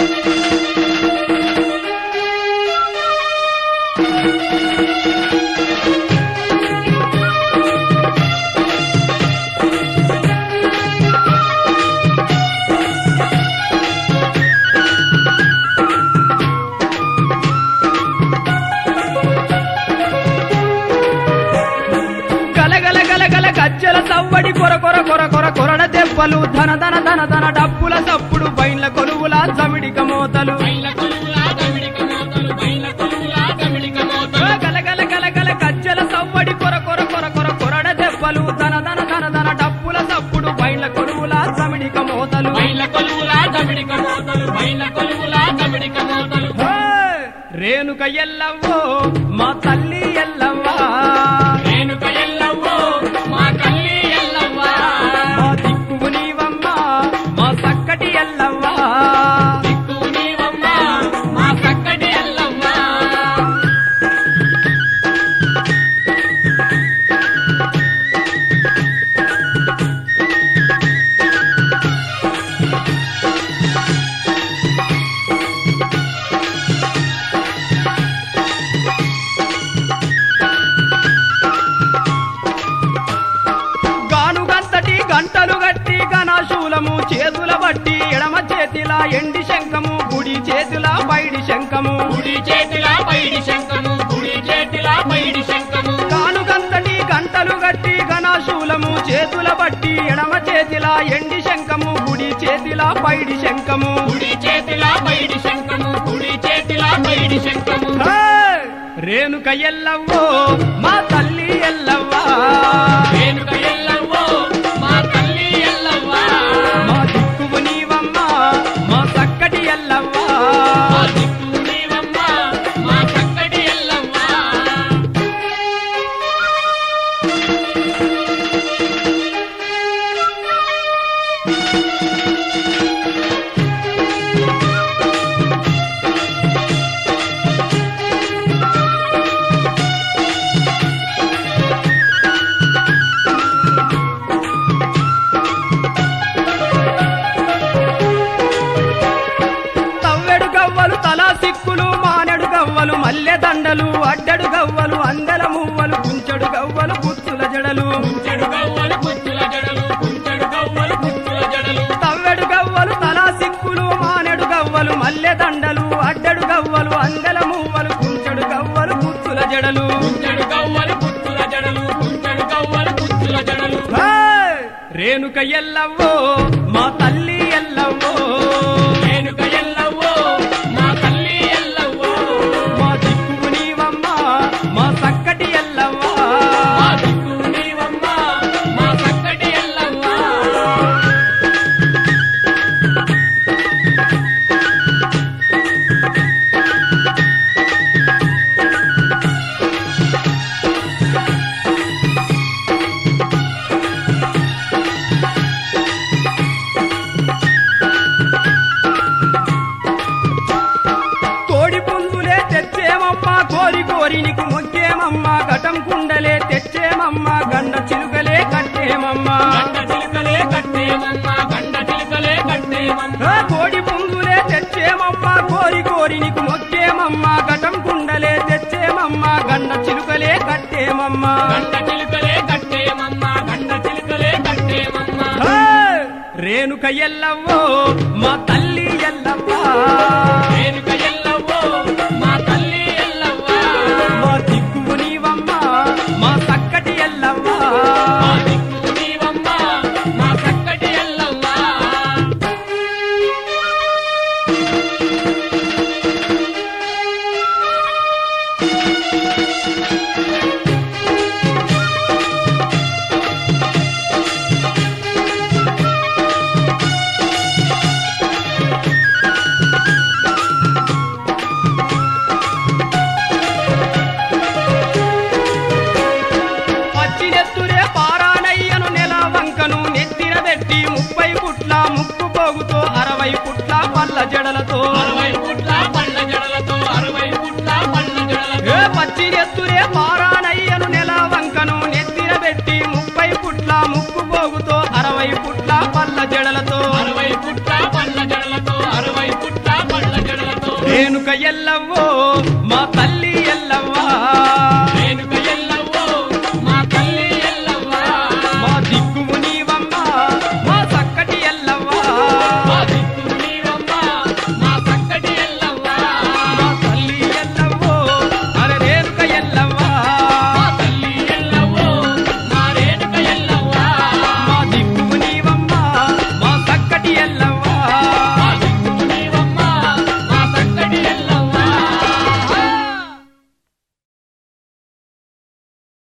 గలగల గలగల గజ్జల సవ్వడి కొర కొర కొర కొర కొరడ దెబ్బలు ధన ధన ధన ధన డప్పుల సప్పుడు బైన్ల కొలువుల చమిడిక మోతలు బయల కొలువులా దమిడిక మోతలు బయల కొలువులా దమిడిక మోతలు గలగల గలగల గజ్జల సవ్వడి కొర కొర కొర కొర కొరడ దెబ్బలు ధన ధన ధన ధన డప్పుల సప్పుడు బైన్ల కొలువుల చమిడిక మోతలు బయల కొలువులా దమిడిక మోతలు బయల కొలువులా దమిడిక మోతలు హే! రేణుక ఎల్లవ్వో మా తల్లి ఎల్లవ్వా రేణుక ఎల్లవ్వో మా తల్లి ఎల్లవ్వా మా దిక్కువు నీవమ్మా మా చక్కటి ఎల్లవ్వా దిక్కు నీవమ్మా మా చక్కటి ఎల్లవ్వా గానుగంతటి గంటలు గట్టి గణశూలము చేతుల బట్టి ఎడమ చేతిల ఎండి శంఖము గుడి చేతుల బయడి శంఖము కుడి చేతిలా పైడి శంఖము కుడి చేతిలా పైడి శంఖము గానుగంతటి గంటలు గట్టి గణశూలము చేతుల బట్టి ఎడమ చేతిల ఎండి శంఖము గుడి చేతిల బయడి శంఖము కుడి చేతిలా పైడి శంఖము కుడి చేతిలా పైడి శంఖము హే! రేణుక ఎల్లవ్వో మా తల్లి ఎల్లవ్వా రేణుక ఎల్లవ్వో మా తల్లి ఎల్లవ్వా మా దిక్కువు నీవమ్మా మా చక్కటి ఎల్లవ్వా మా దిక్కు నీవమ్మా మా చక్కటి ఎల్లవ్వా తవ్వెడు గవ్వలు తలా సిక్కులు మానెడు గవ్వలు మల్లె దండలు అడ్డడు గవ్వలు అందల మువ్వలు కుంచెడు గవ్వలు పుత్తుల జడలు కుంచెడు గవ్వలు పుచ్చుల జడలు కుంచెడు గవ్వలు పుచ్చుల జడలు తవ్వెడు గవ్వలు తలా సిక్కులు మానెడు గవ్వలు మల్లె దండలు అడ్డడు గవ్వలు అందల మువ్వలు కుంచెడు గవ్వలు పుత్తుల జడలు కుంచెడు గవ్వలు పుచ్చుల జడలు కుంచెడు గవ్వలు పుచ్చుల జడలు హే! రేణుక ఎల్లవ్వో మా తల్లి ఎల్లవ్వో రేణుక ఎల్లవ్వో మా తల్లి ఎల్లవ్వో మా దిక్కువు నీవమ్మా మా చక్కటి ఎల్లవ్వా మా దిక్కు నీవమ్మా మా చక్కటి ఎల్లవ్వా కోడి పుంజులే తెచ్చేమమ్మా కోరి కోరి నీకు మొక్కేమమ్మా ఘటం కుండలే తెచ్చేమమ్మా గండ చిలుకలే కట్టేమమ్మా గండ చిలుకలే కట్టేమమ్మా గండ చిలుకలే కట్టేమమ్మా ఆ కోడి పుంజులే తెచ్చేమమ్మా కోరి కోరి నీకు మొక్కేమమ్మా ఘటం కుండలే తెచ్చేమమ్మా గండ చిలుకలే కట్టేమమ్మా గండ చిలుకలే కట్టేమమ్మా గండ చిలుకలే కట్టేమమ్మా హే! రేణుక ఎల్లవ్వో మా తల్లి ఎల్లవ్వా రేణుక ఎల్లవ్వో మా తల్లి ఎల్లవ్వా మా దిక్కువు నీవమ్మా మా చక్కటి ఎల్లవ్వా మా దిక్కు నీవమ్మా మా చక్కటి ఎల్లవ్వా పచ్చినెత్తురే పారానయ్యను నెల వంకను నెత్తిన పెట్టి ముప్పై పుట్ల ముక్కు పోగుతో అరవై పుట్ల పళ్ళ జడలతో అరవై పుట్ల పళ్ళ జడలతో అరవై పుట్ల పళ్ళ జడలతో ఏ పచ్చినెత్తురే పారానయ్యను నెల వంకను నెత్తిన పెట్టి ముప్పై పుట్ల ముక్కు పోగుతో అరవై పుట్ల పళ్ళ జడలతో అరవై పుట్ల పళ్ళ జడలతో అరవై పుట్ల పళ్ళ రేణుక ఎల్లవ్వో మా తల్లి